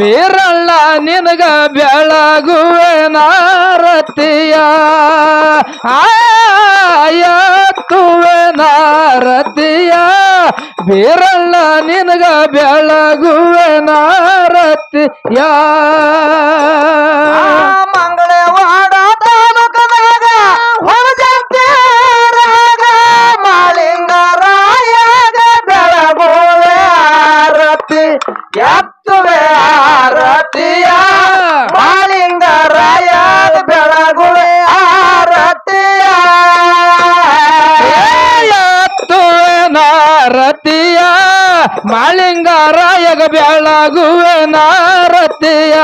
ಬೀರಣ್ಣ ನಿನಗ ಬೆಳಗುವೆ ನಾರತಿಯ ಆಯತ್ತುವೆ ನಾರತಿಯ ಬೀರಣ್ಣ ನಿನಗ ಬೆಳಗುವೆ ನಾರತಿಯ ಮಂಗಳವಾಡ ತಾಲೂಕದಾಗ ಹೊರಜಂತೇರಾಗ ಮಾಳಿಂಗರಾಯಗ ಬೆಳಗುವೆ ಆರತಿ ಎತ್ತುವೆ ಆರತಿಯ ಮಾಳಿಂಗರಾಯ ಬೆಳಗುವೆ ಆರತಿಯ ಎತ್ತುವೆ ನಾರತಿಯ ಮಾಳಿಂಗರಾಯಗ ಬೆಳಗುವೆ ನಾರತಿಯ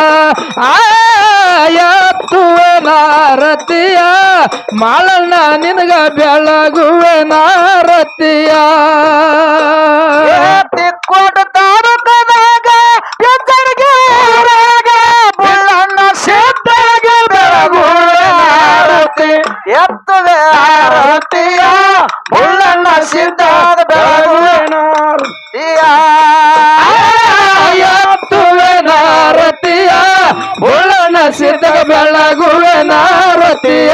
ಆಯತ್ತುವೆ ನಾರತಿಯ ಮಾಳಣ್ಣ ನಿನಗ ಬೆಳಗುವೆ ನಾರತಿಯ ತಿಕ್ಕೋಟ ತಾಲೂಕದಾಗ ಎಚ್ಚರಿಕೆ ಬುಳ್ಳಣ್ಣ ಸಿದ್ಧಾಗ ಬೆಳಗುವೆ ಆರತಿ ಎತ್ತುವೆ ಆರತಿಯ ಬುಳ್ಳಣ್ಣ ಸಿದ್ಧಾಗ ಬೆಳಗುವೆ ಆರತಿಯ ಎತ್ತುವೆ ನಾರತಿಯ ಬುಳ್ಳನ ಸಿದ್ಧಗ ಬೆಳಗುವೆ ನಾರತಿಯ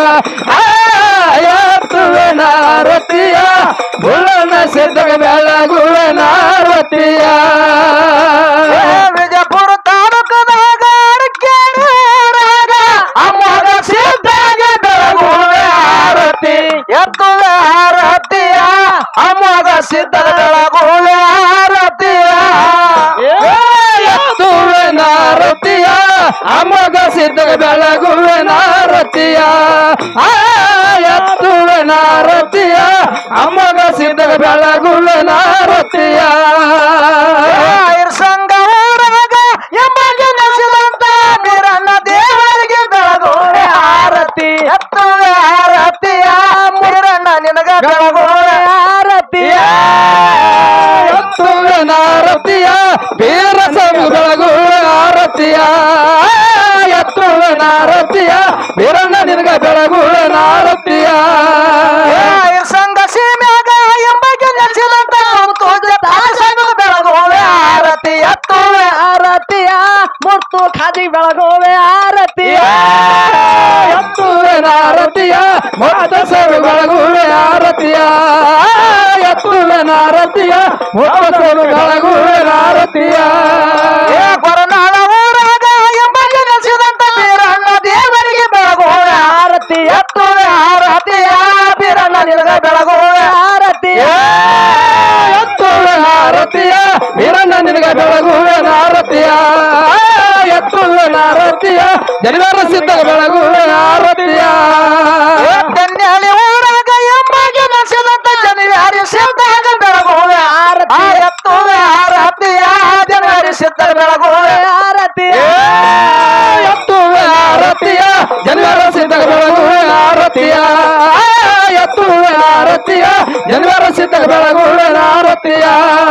ಎತ್ತುವೆ ನಾರತಿಯ ಬುಳ್ಳನ ಸಿದ್ಧಗ ಬೆಳಗುವೆ ನಾರತಿಯ ವಿಜಯಪುರ ತಾಲೂಕದಾಗ ಅರಕೇಡೂರಾಗ ಅಮ್ಮಗ ಸಿದ್ಧಾಗ ಬೆಳಗುವೆ ಆರತಿ ಎತ್ತುವೆ ಆರತಿಯ ಅಮ್ಮಗ ಸಿದ್ಧದ ಬೆಳಗುವೆ ಆರತಿಯ ಎತ್ತುವೆ ನಾರತಿಯ ಅಮೋಘ ಸಿದ್ಧಗ ಬೆಳಗುವೆ ನಾರತಿಯ ಎತ್ತುವೆ ನಾರತಿಯ ಅಮೋಘ ಸಿದ್ಧಗ ಬೆಳಗುವೆ ನಾರತಿಯ ಸಂಘ ಊರಾಗ ಎಮ್ಮಗೆ ನೆಲೆಸಿದಂತ ಬೀರಣ್ಣ ದೇವರಿಗೆ ಬೆಳಗುವೆ ಆರತಿ ಎತ್ತುವೆ ಆರತಿಯ ಬೀರಣ್ಣ ನಿನಗ ಬೆಳಗುವೆ ಆರತಿಯ ಎತ್ತುವೆ ನಾರತಿಯ ಬೀರ ಸವಿ ಬೆಳಗುವೆ ಆರತಿಯ ಎತ್ತುವೆ ನಾರತಿಯ ಬೀರಣ್ಣ ನಿನಗ ಬೆಳಗುವೆ ನಾರತಿಯ ಸಂಘ ಸೀಮ್ಯಾಗ ಎಂಬಗೆ ನೆಲೆಸಿದಂತ ತೋಜ ತಾಸನು ಬೆಳಗುವೆ ಆರತಿ ಎತ್ತುವೆ ಆರತಿಯ ಮುತ್ತು ಖಾದಿ ಬೆಳಗುವೆ ಆರತಿಯ ಎತ್ತುವೆ ನಾರತಿಯ ಮಾತ ಸವಿ ಬೆಳಗುವೆ ಆರತಿಯ ಎತ್ತುವೆ ನಾರತಿಯ ಮಾತ ಸವಿ ಬೆಳಗುವೆ ನಾರತಿಯ ಏ ಕೊರನಾಳ ಊರಾಗ ಎಂಬಗೆ ನೆಲೆಸಿದಂತ ಬೀರಣ್ಣ ದೇವರಿಗೆ ಬೆಳಗುವೆ ಆರತಿ ಎತ್ತುವೆ ಆರತಿಯ ಬೀರಣ್ಣ ನಿನಗ ಬೆಳಗುವೆ ಆರತಿಯ ಎತ್ತುವೆ ನಾರತಿಯ ವೀರಣ್ಣ ನಿನಗ ಬೆಳಗುವೆ ನಾರತಿಯ ಎತ್ತುವೆ ನಾರತಿಯ ಜನಿವಾರ ಸಿದ್ಧ ಬೆಳಗುವೆ ನಾರತಿಯ ತೆನ್ಯಾಳಿ ಊರಾಗ ಎಂಬಗೆ ನೆಲೆಸಿದಂತ ಜನವಾರಿ ಸಿದ್ಧಾಗ ಬೆಳಗುವೆ ಆರತಿ ಎತ್ತುವೆ ಆರತಿಯ ಜನವಾರಿ ಸಿದ್ಧ ಬೆಳಗುವೆ ಆರತಿಯ ಎತ್ತುವೆ ಆರತಿಯ ಜನಿವಾರ ಸಿದ್ಧ ಬೆಳಗುವೆ ಆರತಿಯ ಎತ್ತುವೆ ಆರತಿಯ ಜನಿವಾರ ಸಿದ್ಧ ಬೆಳಗುವೆ ನಾರತಿಯ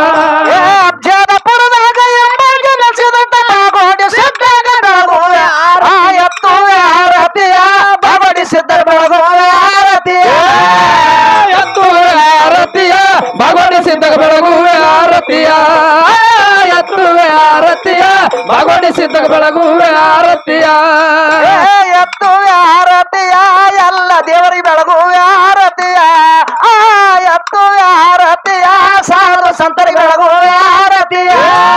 ಅಬ್ಜಾದಪುರದಾಗ ಎಂಬಗೆ ನೆಲೆಸಿದಂತ ಬಾಗೋಡಿ ಸಿದ್ಧಾಗ ಬೆಳಗುವೆ ಆ ಎತ್ತುವೆ ಆರತಿಯ ಬಾಗೋಡಿ ಸಿದ್ಧ ಬೆಳಗುವೆ ಆರತಿಯ ಎತ್ತುವೆ ಆರತಿಯ ಭಗವಾನ ಸಿದ್ಧ ಬೆಳಗುವೆ ಆರತಿಯ ಎತ್ತುವೆ ಆರತಿಯ ಭಗವಾನ ಸಿದ್ಧ ಬೆಳಗುವೆ ಆರತಿಯ ಏ ಎತ್ತುವೆ ಆರತಿಯ ಎಲ್ಲ ದೇವರಿಗೆ ಬೆಳಗುವೆ ಆರತಿಯ ಆ ಎತ್ತುವೆ ಆರತಿಯ ಸಾವಿರ ಸಂತರಿಗೆ ಬೆಳಗುವೆ ಆರತಿಯ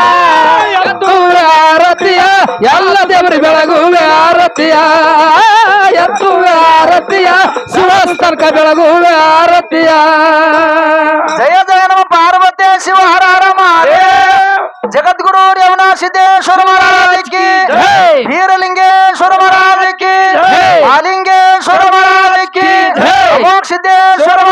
ಎತ್ತುವೆ ಆರತಿಯ ಎಲ್ಲ ದೇವರಿ ಬೆಳಗುವೆ ಆರತಿಯ ಎತ್ತುವೆ ಆರತಿಯ ಸುವಾಸ ತನಕ ಬೆಳಗುವೆ ಆರತಿಯ ಜಯ ಜಯ ನಮ ಪಾರ್ವತಿ ಶಿವ ಹರ ಹರ ಮಹಾದೇವ್. ಜಗದ್ಗುರು ರೇವಣ ಸಿದ್ದೇಶ್ವರ ಮಹಾರಾಜ್ ಕಿ ಜೈ. ವೀರಲಿಂಗೇಶ್ವರ ಮಹಾರಾಜ್ ಕಿ ಜೈ. ಮಾಲಿಂಗೇಶ್ವರ ಮಹಾರಾಜ್ ಕಿ ಜೈ. ಅಮೋಘ ಸಿದ್ದೇಶ್ವರ